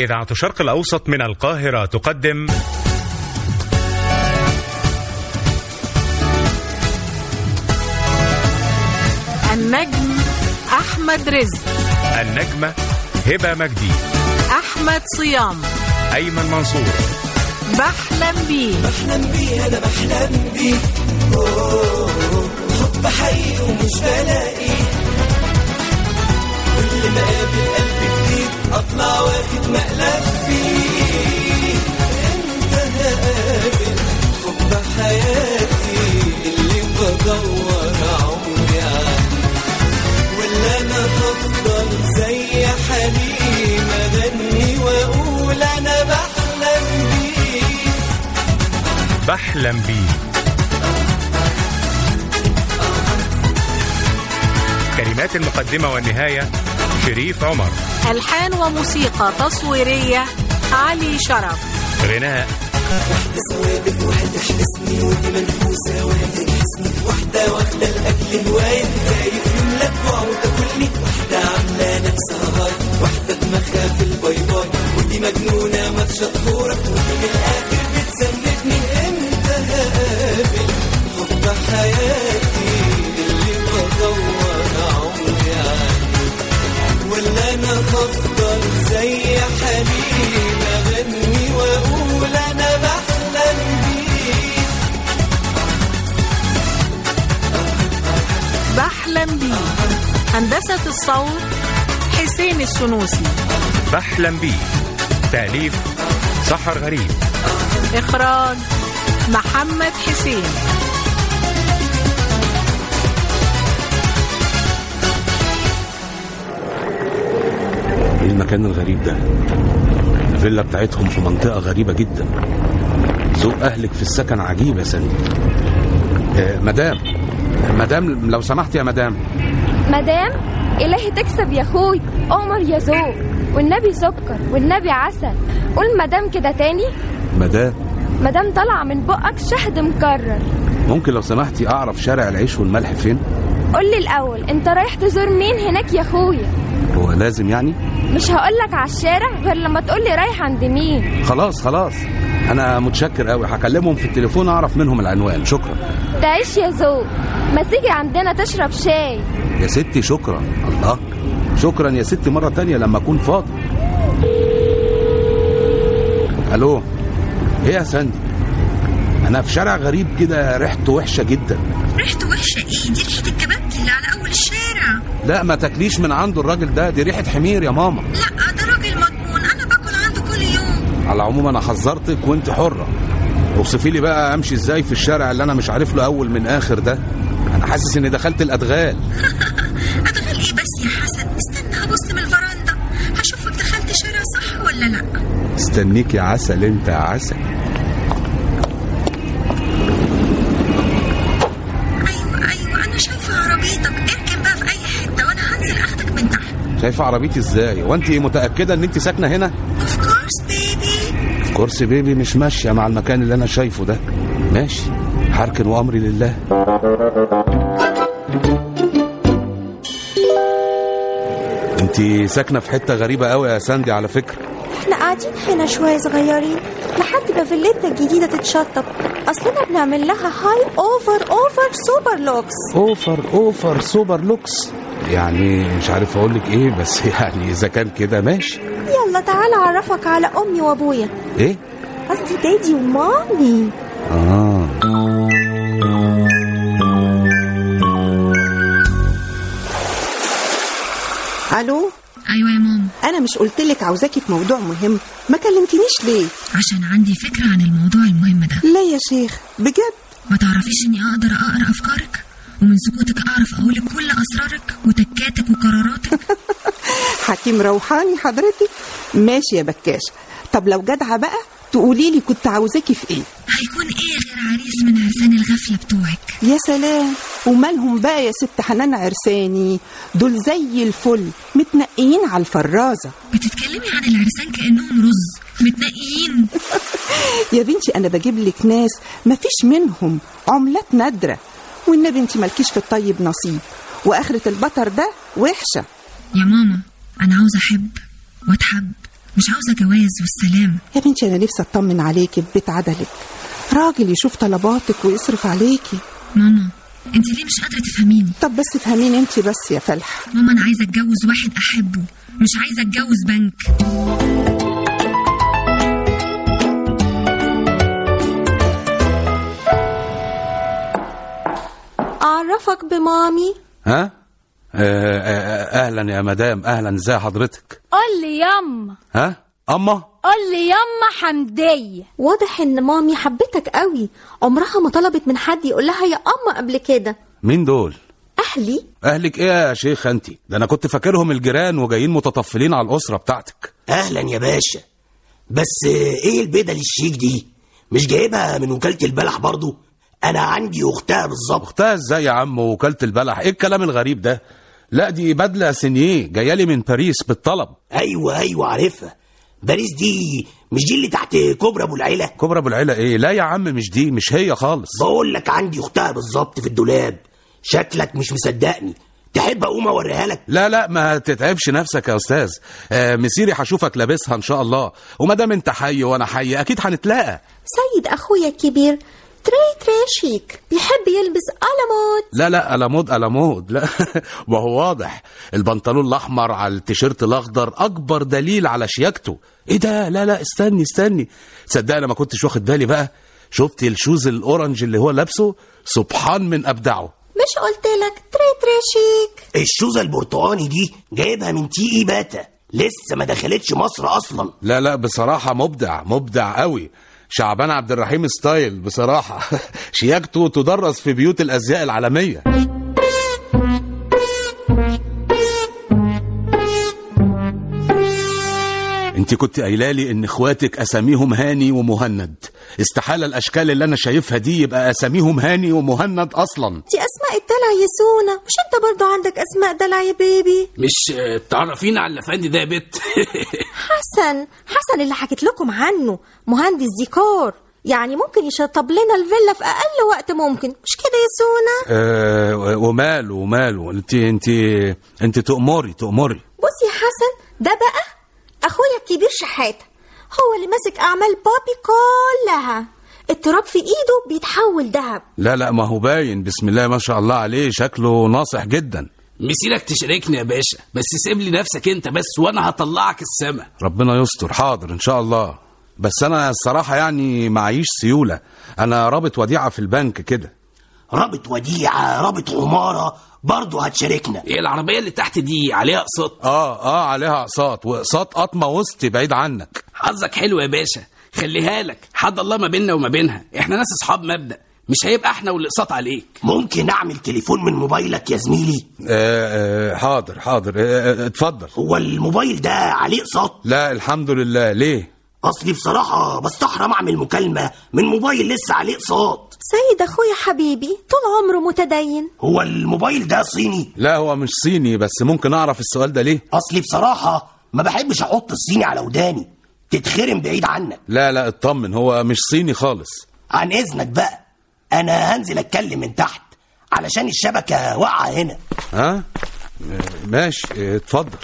إذاعة الشرق الأوسط من القاهرة تقدم النجم أحمد رزق النجمة هبة مجدي أحمد صيام أيمن منصور بحلم بيه بحلم بيه انا بحلم بيه أوه، حب حقيقي ومش بلاقي كل ما اقابل قلب جديد اطلع واخد مقلب فيه انت هقابل حب حياتي اللي بدور عمري عنه ولا انا هفضل زي حليم اغني واقول انا بحلم بيه بحلم بيه كلمات المقدمة والنهاية شريف عمر ألحان وموسيقى تصويرية علي شرف واحدة غناء ثوابت واحدة حبسني ودي منحوسة وهذه جسمي واحدة واخدة الأكل هواية خايف يملى جوع وتاكلني واحدة عاملة نفسها هاي واحدة دماغها في الباي باي ودي مجنونة ما تشطورة ودي من الآخر بتسندني امتى هقابل حب حياتي اللي بدور عمري عنه ولا انا هفضل زي حليم اغني واقول انا بحلم بيه بحلم بيه هندسة الصوت حسين السنوسي بحلم بيه تأليف سحر غريب إخراج محمد حسين ايه المكان الغريب ده الفيلا بتاعتهم في منطقة غريبة جدا ذوق أهلك في السكن عجيب يا سندي آه مدام مدام لو سمحت يا مدام مدام إلهي تكسب يا أخوي أمر يا ذوق والنبي سكر والنبي عسل قول مدام كده تاني مدام مدام طالعة من بقك شهد مكرر ممكن لو سمحتي أعرف شارع العيش والملح فين قول لي الأول أنت رايح تزور مين هناك يا أخويا هو لازم يعني مش هقولك على الشارع غير لما تقولي رايح عند مين خلاص خلاص أنا متشكر قوي هكلمهم في التليفون أعرف منهم العنوان شكرا تعيش يا ذوق ما تيجي عندنا تشرب شاي يا ستي شكرا الله شكرا يا ستي مرة تانية لما أكون فاضي ألو إيه يا سندي أنا في شارع غريب كده ريحته وحشة جدا ريحته وحشة ايه دي ريحة الكبابجي اللي على أول الشارع لا ما تاكليش من عنده الراجل ده دي ريحة حمير يا ماما لا ده راجل مضمون أنا باكل عنده كل يوم على العموم أنا حذرتك وأنت حرة اوصفي لي بقى أمشي إزاي في الشارع اللي أنا مش عارف له أول من آخر ده أنا حاسس إني دخلت الأدغال أدخل ايه بس يا حسن استنى هبص من الفرندا هشوفك دخلت شارع صح ولا لا استنيك يا عسل أنت يا عسل أيوة أيوة أنا شايفة عربيتك اركن بقى في أي حتة وأنا هنزل أخدك من تحت شايفة عربيتي إزاي وأنت متأكدة إن أنت ساكنة هنا اوف كورس بيبي كرسي بيبي مش ماشية مع المكان اللي أنا شايفه ده ماشي هركن وأمري لله انت ساكنة في حتة غريبة قوي يا ساندي على فكرة احنا قاعدين هنا شوية صغيرين لحد ما فيلتنا الجديدة تتشطب أصلنا بنعمل لها هاي أوفر أوفر سوبر لوكس اوفر اوفر سوبر لوكس يعني مش عارف اقول لك ايه بس يعني اذا كان كده ماشي يلا تعالى أعرفك على أمي وأبويا ايه قصدي دادي ومامي اه الو أيوة يا ماما انا مش قلتلك عاوزاكي في موضوع مهم ما كلمتنيش ليه عشان عندي فكرة عن الموضوع المهم ده لا يا شيخ بجد ما تعرفيش إني أقدر أقرأ أفكارك ومن سكوتك أعرف أقولك كل أسرارك وتكاتك وقراراتك حكيم روحاني حضرتك ماشي يا بكاش طب لو جدعه بقى تقولي لي كنت عاوزاكي في ايه هيكون إيه غير عريس من عرسان الغفلة بتوعك يا سلام ومالهم بقى يا ست حنان عرساني دول زي الفل متنقيين على الفرازه بتتكلمي عن العرسان كأنهم رز متنقيين يا بنتي انا بجيب لك ناس مفيش منهم عملات نادره والنبي انت مالكيش في الطيب نصيب واخره البطر ده وحشه يا ماما أنا عاوزة أحب وأتحب مش عاوزة جواز والسلام يا بنتي انا نفسي اطمن عليكي في بيت عدلك راجل يشوف طلباتك ويصرف عليكي ماما انت ليه مش قادرة تفهميني طب بس فهميني انت بس يا فلح ماما انا عايزة اتجوز واحد احبه مش عايزة اتجوز بنك اعرفك بمامي ها آه، آه، اهلا يا مدام اهلا ازي حضرتك قول لي يما ها اما قول لي يما حمدية واضح ان مامي حبتك قوي عمرها ما طلبت من حد يقول لها يا اما قبل كده مين دول اهلي اهلك ايه يا شيخ انت ده انا كنت فاكرهم الجيران وجايين متطفلين على الاسره بتاعتك اهلا يا باشا بس ايه البيضه الشيك دي مش جايبها من وكاله البلح برضو انا عندي اختها بالظبط اختها ازاي يا عم وكاله البلح ايه الكلام الغريب ده لا دي بدله سينيه جايه لي من باريس بالطلب ايوه ايوه عارفها باريس دي مش دي اللي تحت كوبرا ابو العيله كبرى ابو العيله ايه لا يا عم مش دي مش هي خالص بقول لك عندي اختها بالظبط في الدولاب شكلك مش مصدقني تحب اقوم اوريها لك لا لا ما تتعبش نفسك يا استاذ آه مسيري هشوفك لابسها ان شاء الله وما دام انت حي وانا حي اكيد هنتلاقى سيد اخويا الكبير تري تري شيك بيحب يلبس ألموت لا لا ألمود ألمود لا ما هو واضح البنطلون الأحمر على التيشيرت الأخضر أكبر دليل على شياكته إيه ده لا لا استني استني صدق أنا ما كنتش واخد بالي بقى شفت الشوز الأورنج اللي هو لابسه سبحان من أبدعه مش قلت لك تري تري شيك الشوزه البرتقاني دي جايبها من تي اي باتا لسه ما دخلتش مصر اصلا لا لا بصراحة مبدع مبدع قوي شعبان عبد الرحيم ستايل بصراحة شياكته تدرس في بيوت الأزياء العالمية انت كنت قايله لي ان اخواتك اساميهم هاني ومهند استحاله الاشكال اللي انا شايفها دي يبقى اساميهم هاني ومهند اصلا دي أسماء الدلع يا سونا مش أنت برضو عندك أسماء دلع يا بيبي مش آه، تعرفين على الافندي ده يا بت حسن حسن اللي حكيت لكم عنه مهندس ديكور يعني ممكن يشطب لنا الفيلا في أقل وقت ممكن مش كده يا سونا أه وماله وماله انت انت انت تؤمري تؤمري بص يا حسن ده بقى أخويا الكبير شحاتة هو اللي ماسك أعمال بابي كلها التراب في إيده بيتحول ذهب لا لا ما هو باين بسم الله ما شاء الله عليه شكله ناصح جدا مسيرك تشاركني يا باشا بس سيب لي نفسك انت بس وانا هطلعك السما ربنا يستر حاضر ان شاء الله بس انا الصراحه يعني معيش سيوله انا رابط وديعه في البنك كده رابط وديعه رابط عماره برضه هتشاركنا ايه العربيه اللي تحت دي عليها اقساط اه اه عليها اقساط واقساط قطمه وسط بعيد عنك حظك حلو يا باشا خليها لك حد الله ما بيننا وما بينها احنا ناس اصحاب مبدا مش هيبقى احنا والاقساط عليك ممكن اعمل تليفون من موبايلك يا زميلي آه آه حاضر حاضر آه آه اتفضل هو الموبايل ده عليه اقساط لا الحمد لله ليه اصلي بصراحه بستحرم اعمل مكالمه من موبايل لسه عليه اقساط سيد أخويا حبيبي طول عمره متدين هو الموبايل ده صيني لا هو مش صيني بس ممكن اعرف السؤال ده ليه اصلي بصراحه ما بحبش احط الصيني على وداني تتخرم بعيد عنك لا لا اطمن هو مش صيني خالص عن اذنك بقى انا هنزل اتكلم من تحت علشان الشبكه واقعه هنا ها آه، ماشي آه، اتفضل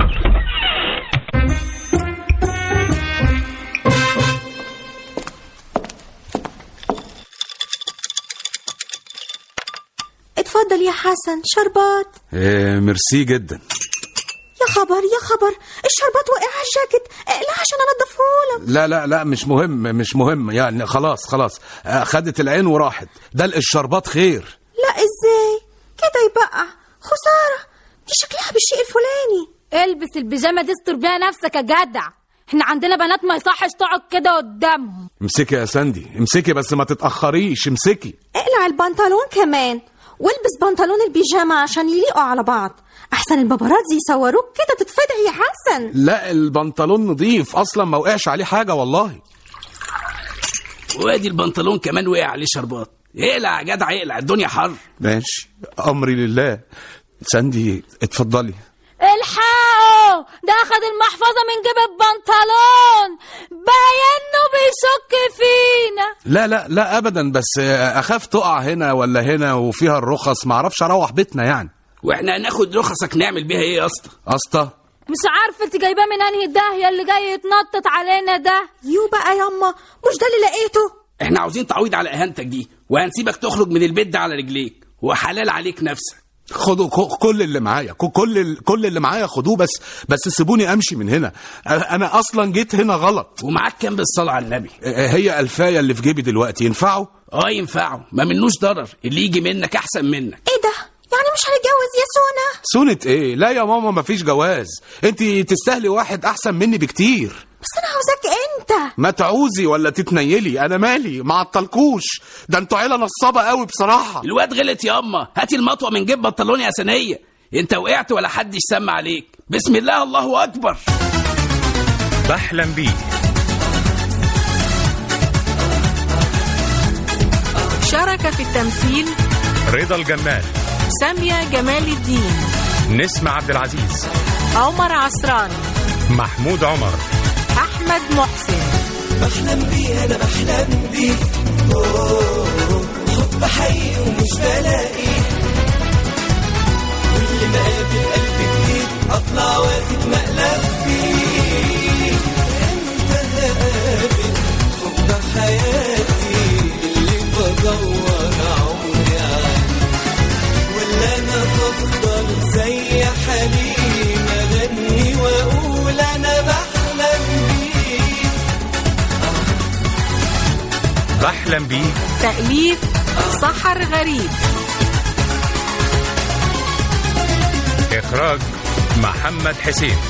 اتفضل يا حسن شربات آه ميرسي جدا يا خبر يا خبر الشربات وقع على الجاكيت اقلع عشان انضفهولك لا لا لا مش مهم مش مهم يعني خلاص خلاص آه، خدت العين وراحت دلق الشربات خير لا ازاي كده يبقى خسارة دي شكلها بالشيء الفلاني البس البيجامه دي استر بيها نفسك يا جدع احنا عندنا بنات ما يصحش تقعد كده قدامهم امسكي يا ساندي امسكي بس ما تتأخريش امسكي اقلع البنطلون كمان والبس بنطلون البيجامة عشان يليقوا على بعض احسن الباباراتزي يصوروك كده تتفضح يا حسن لا البنطلون نضيف اصلا ما وقعش عليه حاجه والله وادي البنطلون كمان وقع عليه شربات اقلع يا جدع اقلع الدنيا حر ماشي امري لله ساندي اتفضلي الحقوا ده اخد المحفظه من جيب البنطلون باينه بيشك فينا لا لا لا ابدا بس آه، اخاف تقع هنا ولا هنا وفيها الرخص ما اعرفش اروح بيتنا يعني واحنا هناخد رخصك نعمل بيها ايه يا اسطى اسطى مش عارفه انت جايباه من انهي داهيه اللي جاي يتنطط علينا ده يو بقى ياما مش ده اللي لقيته احنا عاوزين تعويض على اهانتك دي وهنسيبك تخرج من البيت ده على رجليك وحلال عليك نفسك خدوا ك- كل اللي معايا ك- كل ال- كل اللي معايا خدوه بس بس سيبوني امشي من هنا أ- انا اصلا جيت هنا غلط ومعاك كام بالصلاه على النبي هي الفايه اللي في جيبي دلوقتي ينفعوا اه ينفعوا ما منوش ضرر اللي يجي منك احسن منك ايه ده يعني مش هنتجوز يا سونا سنة ايه لا يا ماما مفيش جواز انت تستاهلي واحد احسن مني بكتير بس انا عاوزاك انت ما تعوزي ولا تتنيلي انا مالي ما عطلكوش ده انتوا عيله نصابه قوي بصراحه الواد غلط ياما هاتي المطوه من جيب بنطلون يا سنيه انت وقعت ولا حد سمع عليك بسم الله الله اكبر بحلم بيه شارك في التمثيل رضا الجمال سامية جمال الدين نسمة عبد العزيز عمر عصراني محمود عمر أحمد محسن بحلم بيه انا بحلم بيه أوه، حب حقيقي ومش بلاقيه كل ما اقابل قلب جديد اطلع واخد مقلب فيه امتى هقابل حب حياتي اللي بدور عمري عنه ولا انا هفضل زي حليم اغني واقول انا بحلم بيه بحلم بيه تأليف سحر غريب إخراج محمد حسين